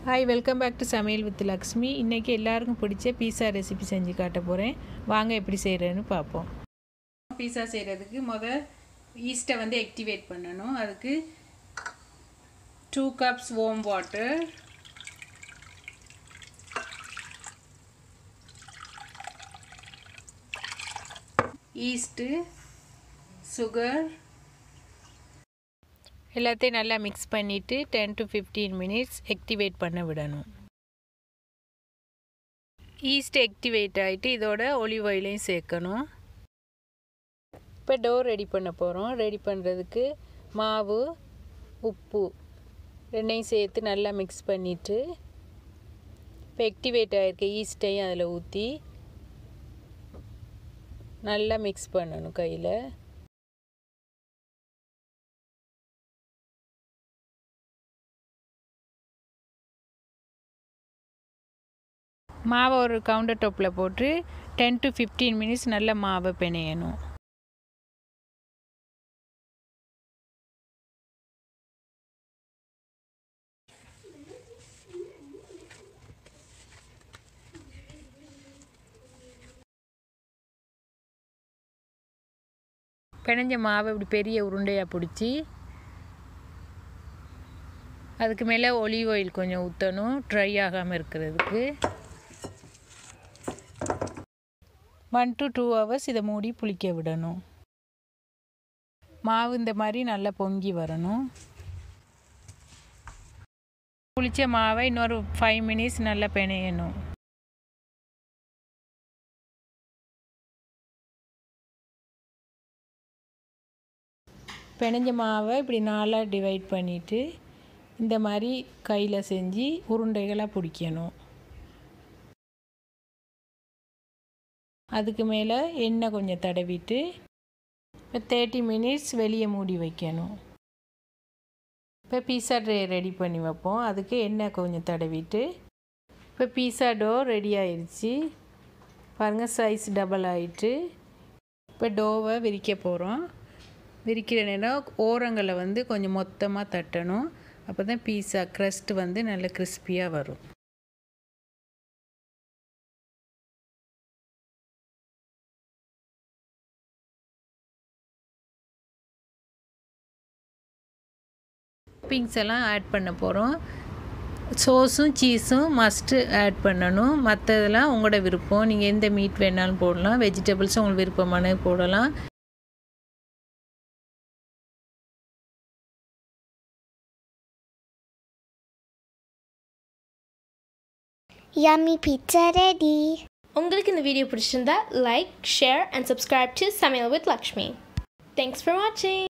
Hi welcome back to Samayal with Lakshmi இன்றைக்கி எல்லாருக்கும் பிடிச்ச பீஸா ரெசிபி செஞ்சு காட்ட போகிறேன் வாங்க எப்படி செய்கிறேன்னு பார்ப்போம் பீஸா செய்கிறதுக்கு முதல் ஈஸ்ட்டை வந்து ஆக்டிவேட் பண்ணணும் அதுக்கு two cups warm water yeast sugar எல்லாத்தையும் நல்லா மிக்ஸ் பண்ணிவிட்டு ten to fifteen minutes activate பண்ண விடணும் ஈஸ்ட் ஆக்டிவேட் ஆகிட்டு இதோட ஒலிவ் ஆயிலையும் சேர்க்கணும் இப்போ டோர் ரெடி பண்ண போகிறோம் ரெடி பண்ணுறதுக்கு மாவு உப்பு ரெண்டையும் சேர்த்து நல்லா மிக்ஸ் பண்ணிவிட்டு இப்போ ஆக்டிவேட் ஆகிருக்க ஈஸ்ட்டையும் அதில் ஊற்றி நல்லா மிக்ஸ் பண்ணணும் கையில் மாவை ஒரு கவுண்டர் டாப்பில் போட்டு டென் டு ஃபிஃப்டீன் மினிட்ஸ் நல்லா மாவை பிணையணும் பிணைஞ்ச மாவை இப்படி பெரிய உருண்டையாக பிடிச்சி அதுக்கு மேலே ஒலிவ் ஆயில் கொஞ்சம் ஊற்றணும் ட்ரை ஆகாமல் இருக்கிறதுக்கு ஒன் டு டூ ஹவர்ஸ் இதை மூடி புளிக்க விடணும் மாவு இந்த மாதிரி நல்லா பொங்கி வரணும் புளிச்ச மாவை இன்னொரு ஃபைவ் மினிட்ஸ் நல்லா பிணையணும் பிணைஞ்ச மாவை இப்படி நாலாக டிவைட் பண்ணிவிட்டு இந்த மாதிரி கையில் செஞ்சு உருண்டைகளாக பிடிக்கணும் அதுக்கு மேலே எண்ணெய் கொஞ்சம் தடவிட்டு இப்போ தேர்ட்டி மினிட்ஸ் வெளியே மூடி வைக்கணும் இப்போ பீஸா ட்ரே ரெடி பண்ணி வைப்போம் அதுக்கு எண்ணெய் கொஞ்சம் தடவிட்டு இப்போ பீஸா டோ ரெடி ஆயிடுச்சு பாருங்கள் சைஸ் டபுள் ஆயிட்டு இப்போ டோவை விரிக்க போகிறோம் விரிக்கிற நேரம் ஓரங்களை வந்து கொஞ்சம் மொத்தமாக தட்டணும் அப்போ தான் பீஸா க்ரஸ்ட் வந்து நல்ல கிறிஸ்பியாக வரும் டாப்பிங்ஸ் எல்லாம் ஆட் பண்ண போகிறோம் சோஸும் சீஸும் மஸ்ட்டு ஆட் பண்ணணும் மற்றதெல்லாம் உங்களோட விருப்பம் நீங்கள் எந்த மீட் வேணாலும் போடலாம் வெஜிடபிள்ஸும் உங்களுக்கு விருப்பமானது போடலாம் Yummy pizza ready. உங்களுக்கு இந்த வீடியோ பிடிச்சிருந்தா like share and subscribe to Samayal with Lakshmi thanks for வாட்சிங்